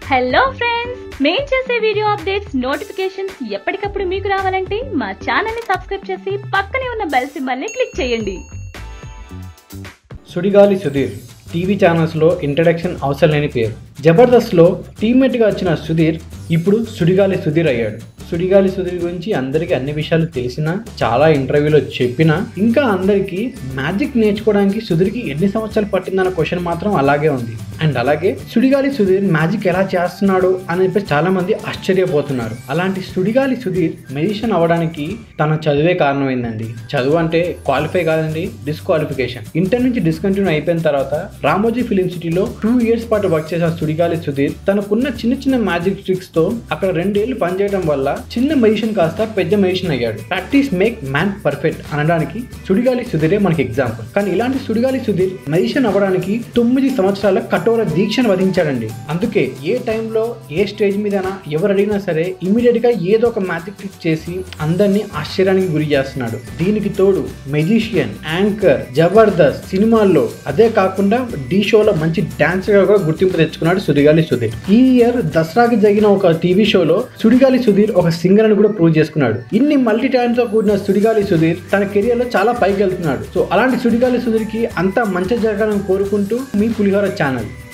hello friends మేం చేసే video updates notifications ఎప్పటికప్పుడు మీకు రావాలంటే మా ఛానల్ ని సబ్స్క్రైబ్ చేసి పక్కనే ఉన్న బెల్ సింబల్ ని క్లిక్ చేయండి సుడిగాలి సుధీర్ టీవీ ఛానల్స్లో ఇంట్రడక్షన్ అవసరం లేని పేరు జబర్దస్త్లో టీమ్మేట్గా వచ్చిన సుధీర్ ఇప్పుడు సుడిగాలి సుధీర్ అయ్యాడు సుడిగాలి సుధీర్ గురించి అందరికీ అన్ని విషయాలు తెలిసినా చాలా ఇంటర్వ్యూలో చెప్పినా ఇంకా అందరికీ మ్యాజిక్ నేర్చుకోవడానికి సుధీర్కి ఎన్ని సంవత్సరాలు పట్టిందన్న క్వశ్చన్ మాత్రం అలాగే ఉంది అండ్ అలాగే సుడిగాలి సుధీర్ మ్యాజిక్ ఎలా చేస్తున్నాడు అని చెప్పి చాలా మంది ఆశ్చర్యపోతున్నారు అలాంటి సుడిగాలి సుధీర్ మెజిషియన్ అవ్వడానికి తన చదువే కారణమైందండి చదువు అంటే క్వాలిఫై కాదండి డిస్క్వాలిఫికేషన్ ఇంటర్ నుంచి డిస్కంటిన్యూ అయిపోయిన తర్వాత రామోజీ ఫిలిం సిటీలో టూ ఇయర్స్ పాటు వర్క్ చేసిన సుడిగాలి సుధీర్ తనకున్న చిన్న చిన్న మ్యాజిక్ ట్రిక్స్ తో అక్కడ రెండేళ్లు పనిచేయడం వల్ల చిన్న మెజిషియన్ కాస్త పెద్ద మెజిషియన్ అయ్యాడు ప్రాక్టీస్ మేక్ మ్యాన్ పర్ఫెక్ట్ అనడానికి సుడిగాలి సుధీరే మనకి ఎగ్జాంపుల్ కానీ ఇలాంటి సుడిగాలి సుధీర్ మెజిషియన్ అవ్వడానికి తొమ్మిది సంవత్సరాల కఠోర దీక్షను వధించాడండి అందుకే ఏ టైంలో ఏ స్టేజ్ మీద ఎవరు అడిగినా సరే ఇమీడియట్ గా ఏదో ఒక మ్యాజిక్ ట్రిక్ చేసి అందరినీ ఆశ్చర్యానికి గురి చేస్తున్నాడు దీనికి తోడు మెజిషియన్ యాంకర్ జబర్దస్త్ సినిమాల్లో అదే కాకుండా డి షోలో మంచి డాన్సర్ గా కూడా గుర్తింపు తెచ్చుకున్నాడు సుడిగాలి సుధీర్ ఈ ఇయర్ దసరాకి జరిగిన ఒక టీవీ షోలో సుడిగాలి సుధీర్ ఒక సింగర్ అని కూడా ప్రూవ్ చేసుకున్నాడు ఇన్ని మల్టీ టాలెంట్ తో కూడిన సుడిగాలి సుధీర్ తన కెరియర్ లో చాలా పైకి వెళ్తున్నాడు సో అలాంటి సుడిగాలి సుధీర్ కి అంతా మంచి జరగాలని కోరుకుంటూ మీ పులిహోర ఛానల్